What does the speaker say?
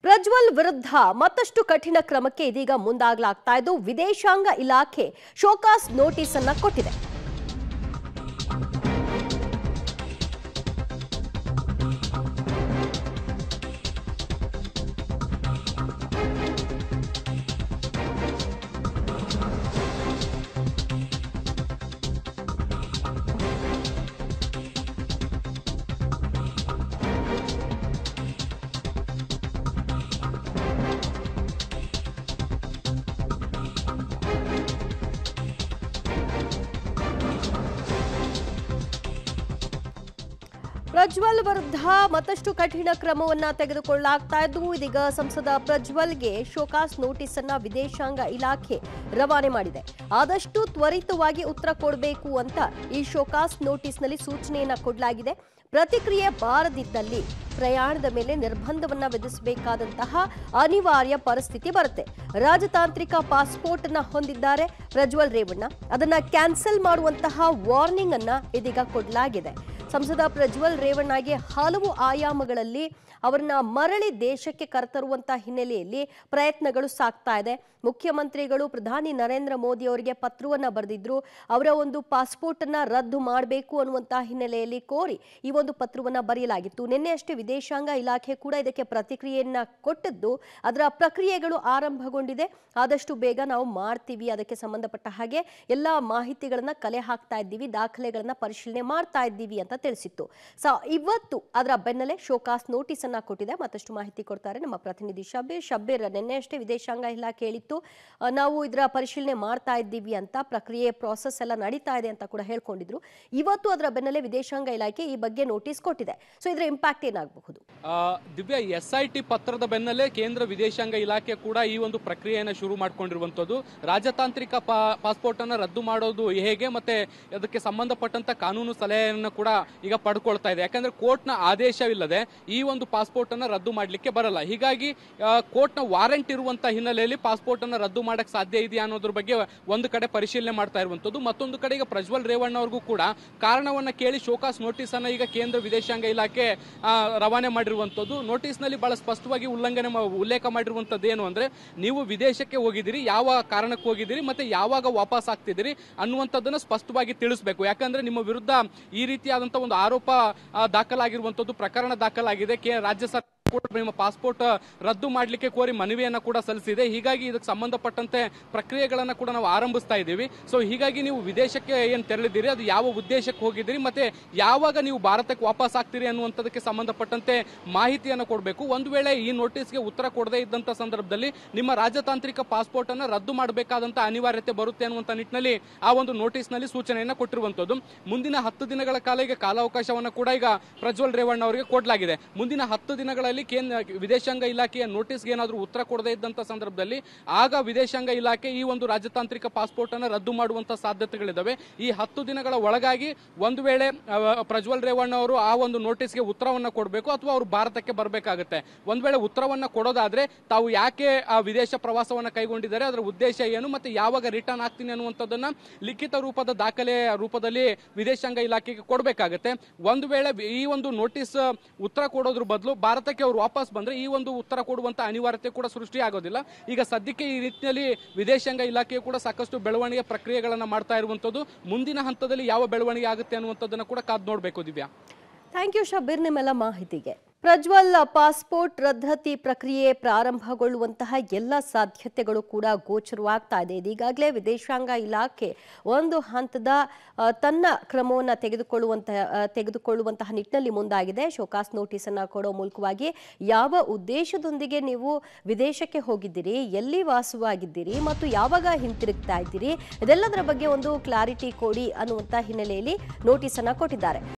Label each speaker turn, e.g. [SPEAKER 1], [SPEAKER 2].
[SPEAKER 1] ಪ್ರಜ್ವಲ್ ವಿರುದ್ಧ ಮತ್ತಷ್ಟು ಕಠಿಣ ಕ್ರಮಕ್ಕೆ ಇದೀಗ ಮುಂದಾಗಲಾಗ್ತಾ ಇದ್ದು ವಿದೇಶಾಂಗ ಇಲಾಖೆ ಶೋಕಾಸ್ ನೋಟಿಸ್ ಅನ್ನ ಕೊಟ್ಟಿದೆ ಪ್ರಜ್ವಲ್ ವಿರುದ್ಧ ಮತ್ತಷ್ಟು ಕಠಿಣ ಕ್ರಮವನ್ನ ತೆಗೆದುಕೊಳ್ಳಲಾಗ್ತಾ ಇದ್ದು ಇದೀಗ ಸಂಸದ ಪ್ರಜ್ವಲ್ಗೆ ಶೋಕಾಸ್ ನೋಟಿಸ್ ಅನ್ನ ವಿದೇಶಾಂಗ ಇಲಾಖೆ ರವಾನೆ ಮಾಡಿದೆ ಆದಷ್ಟು ತ್ವರಿತವಾಗಿ ಉತ್ತರ ಕೊಡಬೇಕು ಅಂತ ಈ ಶೋಕಾಸ್ ನೋಟಿಸ್ನಲ್ಲಿ ಸೂಚನೆಯನ್ನ ಕೊಡಲಾಗಿದೆ ಪ್ರತಿಕ್ರಿಯೆ ಬಾರದಿದ್ದಲ್ಲಿ ಪ್ರಯಾಣದ ಮೇಲೆ ನಿರ್ಬಂಧವನ್ನ ವಿಧಿಸಬೇಕಾದಂತಹ ಅನಿವಾರ್ಯ ಪರಿಸ್ಥಿತಿ ಬರುತ್ತೆ ರಾಜತಾಂತ್ರಿಕ ಪಾಸ್ಪೋರ್ಟ್ ಅನ್ನ ಹೊಂದಿದ್ದಾರೆ ಪ್ರಜ್ವಲ್ ರೇವಣ್ಣ ಅದನ್ನ ಕ್ಯಾನ್ಸಲ್ ಮಾಡುವಂತಹ ವಾರ್ನಿಂಗ್ ಅನ್ನ ಇದೀಗ ಕೊಡಲಾಗಿದೆ ಸಂಸದ ಪ್ರಜ್ವಲ್ ರೇವಣ್ಣಗೆ ಹಲವು ಆಯಾಮಗಳಲ್ಲಿ ಅವರನ್ನ ಮರಳಿ ದೇಶಕ್ಕೆ ಕರೆತರುವಂತಹ ಹಿನ್ನೆಲೆಯಲ್ಲಿ ಪ್ರಯತ್ನಗಳು ಸಾಗ್ತಾ ಇದೆ ಮುಖ್ಯಮಂತ್ರಿಗಳು ಪ್ರಧಾನಿ ನರೇಂದ್ರ ಮೋದಿ ಅವರಿಗೆ ಪತ್ರವನ್ನ ಬರೆದಿದ್ರು ಅವರ ಒಂದು ಪಾಸ್ಪೋರ್ಟ್ ಅನ್ನ ರದ್ದು ಮಾಡಬೇಕು ಅನ್ನುವಂತಹ ಹಿನ್ನೆಲೆಯಲ್ಲಿ ಕೋರಿ ಈ ಒಂದು ಪತ್ರವನ್ನ ಬರೆಯಲಾಗಿತ್ತು ನಿನ್ನೆ ಅಷ್ಟೇ ವಿದೇಶಾಂಗ ಇಲಾಖೆ ಕೂಡ ಇದಕ್ಕೆ ಪ್ರತಿಕ್ರಿಯೆಯನ್ನ ಕೊಟ್ಟಿದ್ದು ಅದರ ಪ್ರಕ್ರಿಯೆಗಳು ಆರಂಭಗೊಂಡಿದೆ ಆದಷ್ಟು ಬೇಗ ನಾವು ಮಾಡ್ತೀವಿ ಅದಕ್ಕೆ ಸಂಬಂಧಪಟ್ಟ ಹಾಗೆ ಎಲ್ಲಾ ಮಾಹಿತಿಗಳನ್ನ ಕಲೆ ಹಾಕ್ತಾ ಇದ್ದೀವಿ ದಾಖಲೆಗಳನ್ನ ಪರಿಶೀಲನೆ ಮಾಡ್ತಾ ಇದ್ದೀವಿ ಅಂತ ತಿಳಿಸಿತ್ತು ಸೊ ಇವತ್ತು ಅದರ ಬೆನ್ನಲ್ಲೇ ಶೋಕಾಸ್ ನೋಟಿಸ್ ಅನ್ನ ಕೊಟ್ಟಿದೆ ಮತ್ತಷ್ಟು ಮಾಹಿತಿ ಕೊಡ್ತಾರೆ ನಮ್ಮ ಪ್ರತಿನಿಧಿ ಶಬ್ಬೀರ್ ಶಬ್ಬೀರ್ ನಿನ್ನೆ ಅಷ್ಟೇ ವಿದೇಶಾಂಗ ಇಲಾಖೆ ಹೇಳಿತ್ತು ಆ, ನಾವು ಇದರ ಪರಿಶೀಲನೆ ಮಾಡ್ತಾ ಇದ್ದೀವಿ ಅಂತ ಪ್ರಕ್ರಿಯೆ ಪ್ರಾಸೆಸ್ ಎಲ್ಲ ನಡೀತಾ ಇದೆ ಅಂತ ಕೂಡ ಹೇಳ್ಕೊಂಡಿದ್ರು ಇವತ್ತು ಅದರ ಬೆನ್ನಲ್ಲೇ ವಿದೇಶಾಂಗ ಇಲಾಖೆ ಈ ಬಗ್ಗೆ ನೋಟಿಸ್ ಕೊಟ್ಟಿದೆ ಸೊ ಇದರ ಇಂಪ್ಯಾಕ್ಟ್ ಏನಾಗಬಹುದು
[SPEAKER 2] ಆ, ದಿವ್ಯಾ ಎಸ್ ಐ ಟಿ ಪತ್ರದ ಬೆನ್ನಲ್ಲೇ ಕೇಂದ್ರ ವಿದೇಶಾಂಗ ಇಲಾಖೆ ಕೂಡ ಈ ಒಂದು ಪ್ರಕ್ರಿಯೆಯನ್ನು ಶುರು ಮಾಡ್ಕೊಂಡಿರುವಂಥದ್ದು ರಾಜತಾಂತ್ರಿಕ ಪಾ ಪಾಸ್ಪೋರ್ಟ್ ಅನ್ನು ರದ್ದು ಮಾಡೋದು ಹೇಗೆ ಮತ್ತೆ ಅದಕ್ಕೆ ಸಂಬಂಧಪಟ್ಟಂತ ಕಾನೂನು ಸಲಹೆಯನ್ನು ಕೂಡ ಈಗ ಪಡ್ಕೊಳ್ತಾ ಇದೆ ಯಾಕಂದ್ರೆ ಕೋರ್ಟ್ನ ಆದೇಶವಿಲ್ಲದೆ ಈ ಒಂದು ಪಾಸ್ಪೋರ್ಟ್ ಅನ್ನು ರದ್ದು ಮಾಡಲಿಕ್ಕೆ ಬರಲ್ಲ ಹೀಗಾಗಿ ಕೋರ್ಟ್ನ ವಾರೆಂಟ್ ಇರುವಂತ ಹಿನ್ನೆಲೆಯಲ್ಲಿ ಪಾಸ್ಪೋರ್ಟ್ ಅನ್ನು ರದ್ದು ಮಾಡಕ್ ಸಾಧ್ಯ ಇದೆಯಾ ಅನ್ನೋದ್ರ ಬಗ್ಗೆ ಒಂದು ಕಡೆ ಪರಿಶೀಲನೆ ಮಾಡ್ತಾ ಇರುವಂತದ್ದು ಮತ್ತೊಂದು ಕಡೆ ಈಗ ಪ್ರಜ್ವಲ್ ರೇವಣ್ಣ ಅವ್ರಿಗೂ ಕೂಡ ಕಾರಣವನ್ನ ಕೇಳಿ ಶೋಕಾಸ್ ನೋಟಿಸ್ ಅನ್ನ ಈಗ ಕೇಂದ್ರ ವಿದೇಶಾಂಗ ಇಲಾಖೆ ಆ, ರವಾನೆ ಮಾಡಿರುವಂತದ್ದು ನೋಟಿಸ್ ನಲ್ಲಿ ಬಹಳ ಸ್ಪಷ್ಟವಾಗಿ ಉಲ್ಲಂಘನೆ ಮಾ- ಉಲ್ಲೇಖ ಮಾಡಿರುವಂತದ್ದು ಏನು ಅಂದ್ರೆ ನೀವು ವಿದೇಶಕ್ಕೆ ಹೋಗಿದ್ದೀರಿ ಯಾವ ಕಾರಣಕ್ಕೆ ಹೋಗಿದ್ದೀರಿ ಮತ್ತೆ ಯಾವಾಗ ವಾಪಸ್ ಆಗ್ತಿದ್ದೀರಿ ಅನ್ನುವಂಥದ್ದನ್ನ ಸ್ಪಷ್ಟವಾಗಿ ತಿಳಿಸಬೇಕು ಯಾಕಂದ್ರೆ ನಿಮ್ಮ ವಿರುದ್ಧ ಈ ರೀತಿಯಾದಂತಹ ಒಂದು ಆರೋಪ ಆ, ದಾಖಲಾಗಿರುವಂತದ್ದು ಪ್ರಕರಣ ದಾಖಲಾಗಿದೆ ಕೆ ರಾಜ್ಯ ಸರ್ಕಾರ ಕೂಡ ನಿಮ್ಮ ಪಾಸ್ಪೋರ್ಟ್ ರದ್ದು ಮಾಡಲಿಕ್ಕೆ ಕೋರಿ ಮನವಿಯನ್ನ ಕೂಡ ಸಲ್ಲಿಸಿದೆ ಹೀಗಾಗಿ ಇದಕ್ಕೆ ಸಂಬಂಧಪಟ್ಟಂತೆ ಪ್ರಕ್ರಿಯೆಗಳನ್ನ ಕೂಡ ನಾವು ಆರಂಭಿಸ್ತಾ ಇದ್ದೀವಿ ಸೊ ಹೀಗಾಗಿ ನೀವು ವಿದೇಶಕ್ಕೆ ಏನು ತೆರಳಿದ್ದೀರಿ ಅದು ಯಾವ ಉದ್ದೇಶಕ್ಕೆ ಹೋಗಿದ್ದೀರಿ ಮತ್ತೆ ಯಾವಾಗ ನೀವು ಭಾರತಕ್ಕೆ ವಾಪಸ್ ಆಗ್ತೀರಿ ಅನ್ನುವಂಥದ್ದಕ್ಕೆ ಸಂಬಂಧಪಟ್ಟಂತೆ ಮಾಹಿತಿಯನ್ನು ಕೊಡಬೇಕು ಒಂದು ವೇಳೆ ಈ ನೋಟಿಸ್ಗೆ ಉತ್ತರ ಕೊಡದೇ ಇದ್ದಂಥ ಸಂದರ್ಭದಲ್ಲಿ ನಿಮ್ಮ ರಾಜತಾಂತ್ರಿಕ ಪಾಸ್ಪೋರ್ಟ್ ಅನ್ನು ರದ್ದು ಮಾಡಬೇಕಾದಂತ ಅನಿವಾರ್ಯತೆ ಬರುತ್ತೆ ಅನ್ನುವಂಥ ನಿಟ್ಟಿನಲ್ಲಿ ಆ ಒಂದು ನೋಟಿಸ್ನಲ್ಲಿ ಸೂಚನೆಯನ್ನು ಕೊಟ್ಟಿರುವಂಥದ್ದು ಮುಂದಿನ ಹತ್ತು ದಿನಗಳ ಕಾಲ ಈಗ ಕಾಲಾವಕಾಶವನ್ನು ಕೂಡ ಈಗ ಪ್ರಜ್ವಲ್ ರೇವಣ್ಣ ಅವರಿಗೆ ಕೊಡಲಾಗಿದೆ ಮುಂದಿನ ಹತ್ತು ದಿನಗಳಲ್ಲಿ ಕೇಂದ್ರ ವಿದೇಶಾಂಗ ಇಲಾಖೆಯ ನೋಟಿಸ್ಗೆ ಏನಾದರೂ ಉತ್ತರ ಕೊಡದೇ ಇದ್ದಂಥ ಸಂದರ್ಭದಲ್ಲಿ ಆಗ ವಿದೇಶಾಂಗ ಇಲಾಖೆ ಈ ಒಂದು ರಾಜತಾಂತ್ರಿಕ ಪಾಸ್ಪೋರ್ಟ್ ಅನ್ನು ರದ್ದು ಮಾಡುವಂತ ಸಾಧ್ಯತೆಗಳಿದ್ದಾವೆ ಈ ಹತ್ತು ದಿನಗಳ ಒಳಗಾಗಿ ಒಂದು ವೇಳೆ ಆ, ಪ್ರಜ್ವಲ್ ರೇವಣ್ಣ ಅವರು ಆ ಒಂದು ನೋಟಿಸ್ಗೆ ಉತ್ತರವನ್ನ ಕೊಡಬೇಕು ಅಥವಾ ಅವರು ಭಾರತಕ್ಕೆ ಬರಬೇಕಾಗುತ್ತೆ ಒಂದ್ ವೇಳೆ ಉತ್ತರವನ್ನ ಕೊಡೋದಾದ್ರೆ ತಾವು ಯಾಕೆ ಆ ವಿದೇಶ ಪ್ರವಾಸವನ್ನ ಕೈಗೊಂಡಿದ್ದಾರೆ ಅದರ ಉದ್ದೇಶ ಏನು ಮತ್ತೆ ಯಾವಾಗ ರಿಟರ್ನ್ ಆಗ್ತೀನಿ ಅನ್ನುವಂಥದ್ದನ್ನ ಲಿಖಿತ ರೂಪದ ದಾಖಲೆ ರೂಪದಲ್ಲಿ ವಿದೇಶಾಂಗ ಇಲಾಖೆಗೆ ಕೊಡಬೇಕಾಗುತ್ತೆ ಒಂದು ವೇಳೆ ಈ ಒಂದು ನೋಟಿಸ್ ಉತ್ತರ ಕೊಡೋದ್ರ ಬದಲು ಭಾರತಕ್ಕೆ ಅವರು ವಾಪಸ್ ಬಂದ್ರೆ ಈ ಒಂದು ಉತ್ತರ ಕೊಡುವಂತ ಅನಿವಾರ್ಯತೆ ಕೂಡ ಸೃಷ್ಟಿ ಆಗೋದಿಲ್ಲ ಈಗ ಸದ್ಯಕ್ಕೆ ಈ ನಿಟ್ಟಿನಲ್ಲಿ ವಿದೇಶಾಂಗ ಇಲಾಖೆಯು ಕೂಡ ಸಾಕಷ್ಟು ಬೆಳವಣಿಗೆ ಪ್ರಕ್ರಿಯೆಗಳನ್ನ ಮಾಡ್ತಾ ಇರುವಂತದ್ದು ಮುಂದಿನ ಹಂತದಲ್ಲಿ ಯಾವ ಬೆಳವಣಿಗೆ ಆಗುತ್ತೆ ಅನ್ನುವಂಥದ್ದನ್ನ ಕೂಡ ಕಾದ್ ನೋಡ್ಬೇಕು ದಿವ್ಯಾ
[SPEAKER 1] ಥ್ಯಾಂಕ್ ಯು ಶಬೀರ್ ನಿಮ್ಮೆಲ್ಲ ಮಾಹಿತಿಗೆ ಪ್ರಜ್ವಲ್ ಪಾಸ್ಪೋರ್ಟ್ ರದ್ದತಿ ಪ್ರಕ್ರಿಯೆ ಪ್ರಾರಂಭಗೊಳ್ಳುವಂತಹ ಎಲ್ಲ ಸಾಧ್ಯತೆಗಳು ಕೂಡ ಗೋಚರವಾಗ್ತಾ ಇದೆ ಇದೀಗಾಗಲೇ ವಿದೇಶಾಂಗ ಇಲಾಖೆ ಒಂದು ಹಂತದ ಆ, ತನ್ನ ಕ್ರಮವನ್ನು ತೆಗೆದುಕೊಳ್ಳುವಂತಹ ಆ, ತೆಗೆದುಕೊಳ್ಳುವಂತಹ ನಿಟ್ಟಿನಲ್ಲಿ ಮುಂದಾಗಿದೆ ಶೋಕಾಸ್ ನೋಟಿಸ್ ಅನ್ನ ಕೊಡೋ ಮೂಲಕವಾಗಿ ಯಾವ ಉದ್ದೇಶದೊಂದಿಗೆ ನೀವು ವಿದೇಶಕ್ಕೆ ಹೋಗಿದ್ದೀರಿ ಎಲ್ಲಿ ವಾಸವಾಗಿದ್ದೀರಿ ಮತ್ತು ಯಾವಾಗ ಹಿಂತಿರುಗ್ತಾ ಇದ್ದೀರಿ ಇದೆಲ್ಲದರ ಬಗ್ಗೆ ಒಂದು ಕ್ಲಾರಿಟಿ ಕೊಡಿ ಅನ್ನುವಂಥ ಹಿನ್ನೆಲೆಯಲ್ಲಿ ನೋಟಿಸ್ ಅನ್ನ ಕೊಟ್ಟಿದ್ದಾರೆ